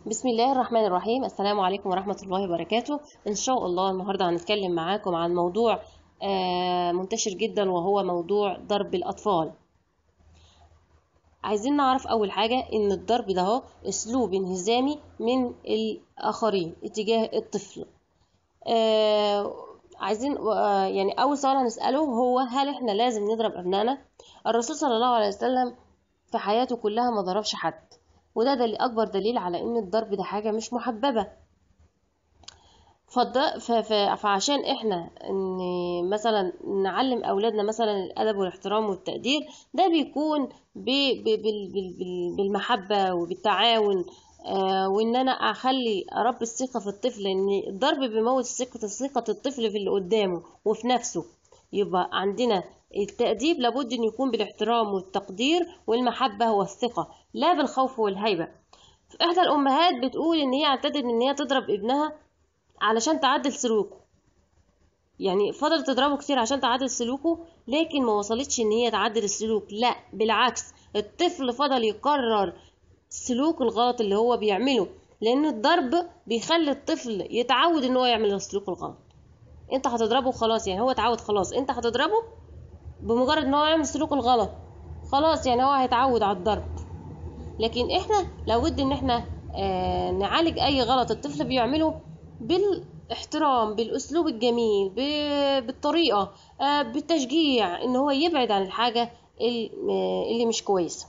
بسم الله الرحمن الرحيم السلام عليكم ورحمة الله وبركاته إن شاء الله النهاردة هنتكلم معاكم عن موضوع آه، منتشر جدا وهو موضوع ضرب الأطفال عايزين نعرف أول حاجة إن الضرب ده هو أسلوب انهزامي من الآخرين اتجاه الطفل آه، عايزين آه، يعني أول سؤال هنسأله هو هل إحنا لازم نضرب أبنائنا الرسول صلى الله عليه وسلم في حياته كلها ما ضربش حد وده دليل أكبر دليل على إن الضرب ده حاجة مش محببة فالض... ف... ف... فعشان احنا ان مثلا نعلم اولادنا مثلا الادب والاحترام والتقدير ده بيكون ب... ب... بال... بال... بال... بالمحبه وبالتعاون آه وان انا اخلي اربي الثقه في الطفل ان الضرب بيموت ثقه ثقه الطفل في اللي قدامه وفي نفسه يبقى عندنا التأديب لابد أن يكون بالاحترام والتقدير والمحبة والثقة لا بالخوف والهيبة إحدى الأمهات بتقول إن هي اعتدت إن هي تضرب ابنها علشان تعدل سلوكه يعني فضلت تضربه كتير عشان تعدل سلوكه لكن ما وصلتش إن هي تعدل السلوك لا بالعكس الطفل فضل يكرر السلوك الغلط اللي هو بيعمله لأن الضرب بيخلي الطفل يتعود إن هو يعمل السلوك الغلط انت هتضربه خلاص يعني هو اتعود خلاص انت هتضربه بمجرد ان هو يعمل السلوك الغلط خلاص يعني هو هيتعود على الضرب لكن احنا لابد ان احنا آه نعالج اي غلط الطفل بيعمله بالاحترام بالاسلوب الجميل بالطريقه آه بالتشجيع ان هو يبعد عن الحاجه اللي مش كويسه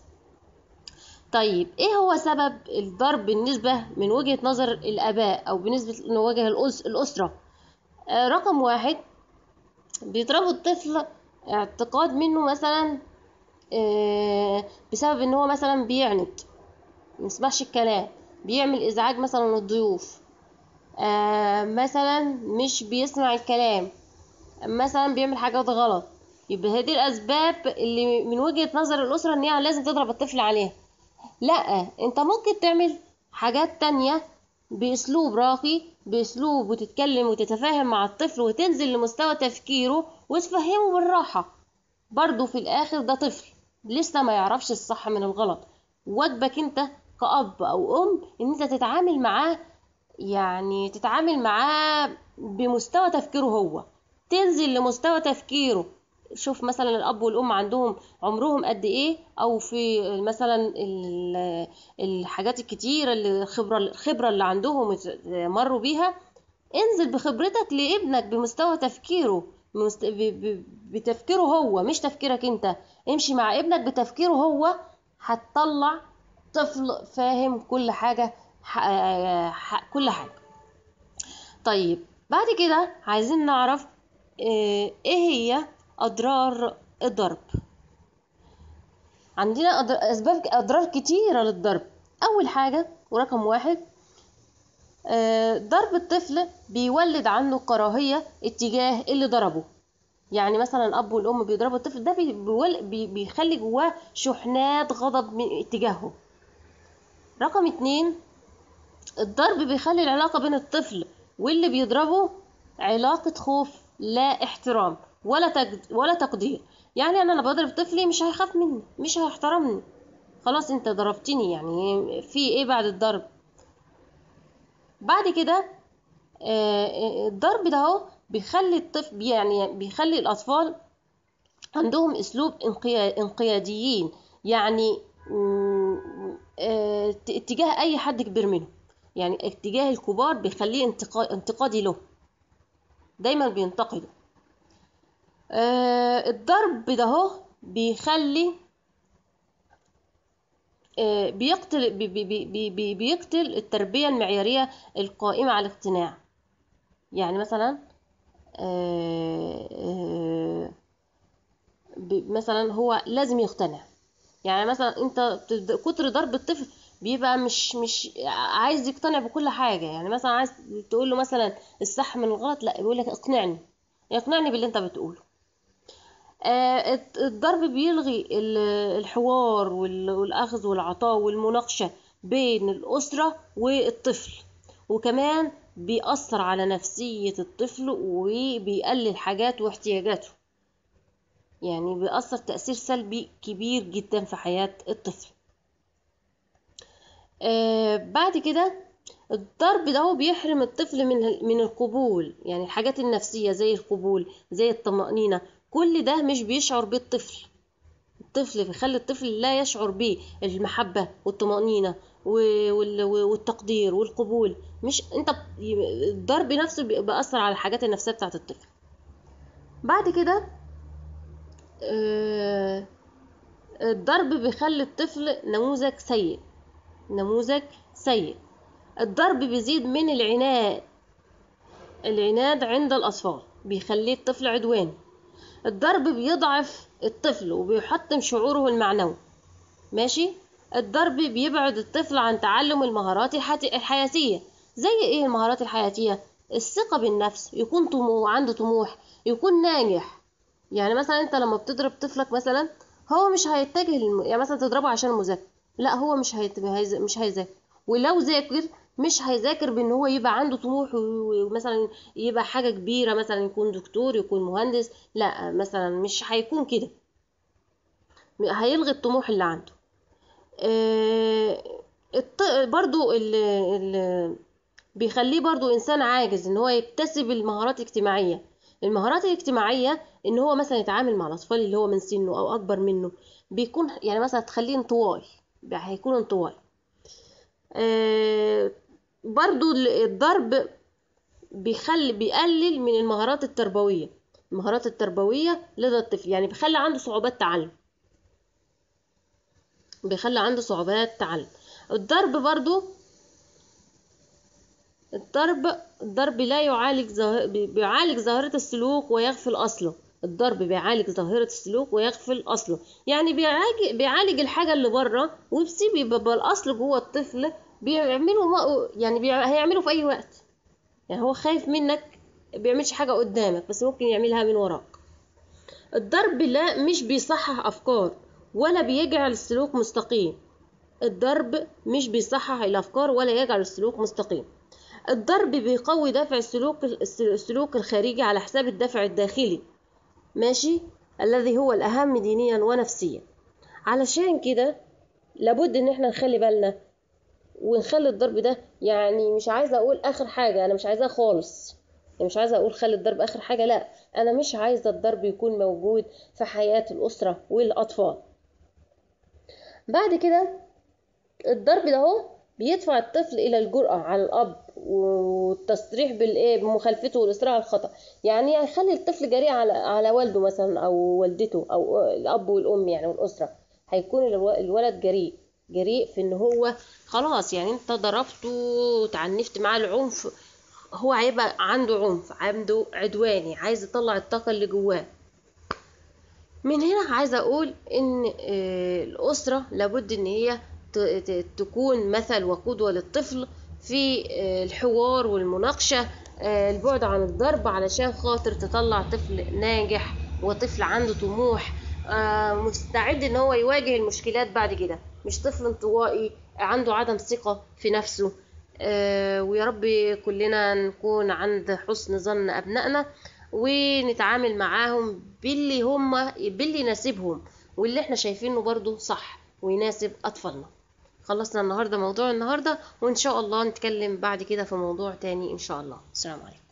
طيب ايه هو سبب الضرب بالنسبه من وجهه نظر الاباء او بالنسبه من وجه الاسره آه رقم واحد بيضربوا الطفل اعتقاد منه مثلا آه بسبب ان هو مثلا بيعند مسمعش الكلام بيعمل ازعاج مثلا للضيوف آه مثلا مش بيسمع الكلام مثلا بيعمل حاجات غلط يبقى هذه الاسباب اللي من وجهة نظر الاسرة ان هي لازم تضرب الطفل عليها لا انت ممكن تعمل حاجات تانية باسلوب راقي باسلوب وتتكلم وتتفاهم مع الطفل وتنزل لمستوى تفكيره وتفهمه بالراحة برضو في الاخر ده طفل لسه ما يعرفش الصح من الغلط واجبك انت كأب او ام ان انت تتعامل معاه يعني تتعامل معاه بمستوى تفكيره هو تنزل لمستوى تفكيره شوف مثلا الاب والام عندهم عمرهم قد ايه او في مثلا الحاجات الكتيره اللي الخبره الخبره اللي عندهم مروا بيها انزل بخبرتك لابنك بمستوى تفكيره بتفكيره هو مش تفكيرك انت امشي مع ابنك بتفكيره هو هتطلع طفل فاهم كل حاجه كل حاجه طيب بعد كده عايزين نعرف ايه هي أضرار الضرب عندنا أسباب أضرار كتيرة للضرب أول حاجة ورقم واحد ضرب الطفل بيولد عنه كراهية اتجاه اللي ضربه يعني مثلا الأب والأم بيضربوا الطفل ده بيخلي جواه شحنات غضب من اتجاهه رقم اتنين الضرب بيخلي العلاقة بين الطفل واللي بيضربه علاقة خوف لا احترام ولا تجد ولا تقدير يعني انا لما بضرب طفلي مش هيخاف مني مش هيحترمني خلاص انت ضربتني يعني في ايه بعد الضرب بعد كده الضرب ده اهو بيخلي الطفل يعني بيخلي الاطفال عندهم اسلوب انقياديين يعني اتجاه اي حد كبير منه يعني اتجاه الكبار بيخليه انتقادي له دايما بينتقده آه الضرب ده هو بيخلي آه بيقتل بي بي بي بي بيقتل التربية المعيارية القائمة على الاقتناع يعني مثلا آه مثلا هو لازم يقتنع يعني مثلا انت كتر ضرب الطفل بيبقى مش مش عايز يقتنع بكل حاجة يعني مثلا عايز تقول له مثلا الصح من الغلط لا بيقول لك اقنعني يقنعني باللي انت بتقوله آه الضرب بيلغي الحوار والأخذ والعطاء والمناقشة بين الأسرة والطفل وكمان بيأثر على نفسية الطفل وبيقلل حاجات واحتياجاته يعني بيأثر تأثير سلبي كبير جدا في حياة الطفل آه بعد كده الضرب ده هو بيحرم الطفل من من القبول يعني الحاجات النفسية زي القبول زي الطمأنينة كل ده مش بيشعر بيه الطفل الطفل بيخلي الطفل لا يشعر بيه المحبة والطمأنينة و- وال- والتقدير والقبول مش انت ب- الضرب نفسه بيأثر على الحاجات النفسية بتاعت الطفل بعد كده آه، الضرب بيخلي الطفل نموذج سيء نموذج سيء الضرب بيزيد من العناد العناد عند الأطفال بيخليه الطفل عدواني الضرب بيضعف الطفل وبيحطم شعوره المعنوي ماشي الضرب بيبعد الطفل عن تعلم المهارات الحت- الحياتية زي ايه المهارات الحياتية الثقة بالنفس يكون طموح عنده طموح يكون ناجح يعني مثلا انت لما بتضرب طفلك مثلا هو مش هيتجه للم... يعني مثلا تضربه عشان المذاكرة لا هو مش هيت... هيز... مش هيذاكر ولو ذاكر مش هيذاكر بان هو يبقى عنده طموح و- ومثلا يبقى حاجة كبيرة مثلا يكون دكتور يكون مهندس لا مثلا مش هيكون كده هيلغي الطموح اللي عنده آه، الط- برضو ال ال بيخليه برضو إنسان عاجز إن هو يكتسب المهارات الاجتماعية المهارات الاجتماعية إن هو مثلا يتعامل مع الأطفال اللي هو من سنه أو أكبر منه بيكون يعني مثلا تخليه انطوائي هيكون انطوائي آه، برضو ال- الضرب بيخلي بيقلل من المهارات التربوية المهارات التربوية لدى الطفل يعني بيخلي عنده صعوبات تعلم بيخلي عنده صعوبات تعلم الضرب برضو الضرب الضرب لا يعالج ظاهر بي- بيعالج ظاهرة السلوك ويغفل أصله الضرب بيعالج ظاهرة السلوك ويغفل أصله يعني بيعالج بيعالج الحاجة اللي بره وبيسيب يبقى الأصل جوه الطفل بيعمله ما يعني بي... هيعمله في أي وقت يعني هو خايف منك بيعملش حاجة قدامك بس ممكن يعملها من وراك الضرب لا مش بيصحح أفكار ولا بيجعل السلوك مستقيم الضرب مش بيصحح الأفكار ولا يجعل السلوك مستقيم الضرب بيقوي دافع السلوك السلوك الخارجي على حساب الدافع الداخلي ماشي الذي هو الأهم دينيا ونفسيا علشان كده لابد ان احنا نخلي بالنا ونخلي الضرب ده يعني مش عايزه اقول اخر حاجه انا مش عايزاه خالص يعني مش عايزه اقول خلي الضرب اخر حاجه لا انا مش عايزه الضرب يكون موجود في حياه الاسره والاطفال بعد كده الضرب ده هو بيدفع الطفل الى الجرأة على الاب والتصريح بالايه بمخالفته والاصرار على الخطأ يعني هيخلي الطفل جريء على على والده مثلا او والدته او الاب والام يعني والاسره هيكون الو- الولد جريء جريء في ان هو خلاص يعني انت ضربته وتعنفت معاه العنف هو هيبقى عنده عنف عنده عدواني عايز يطلع الطاقة اللي جواه من هنا عايزة أقول إن آه، الأسرة لابد إن هي ت- ت- تكون مثل وقدوة للطفل في آه، الحوار والمناقشة آه، البعد عن الضرب علشان خاطر تطلع طفل ناجح وطفل عنده طموح آه، مستعد إن هو يواجه المشكلات بعد كده مش طفل انطوائي عنده عدم ثقة في نفسه آه، ويا رب كلنا نكون عند حسن ظن أبنائنا ونتعامل معاهم باللي هم باللي يناسبهم واللي احنا شايفينه برضو صح ويناسب أطفالنا خلصنا النهاردة موضوع النهاردة وإن شاء الله نتكلم بعد كده في موضوع تاني إن شاء الله السلام عليكم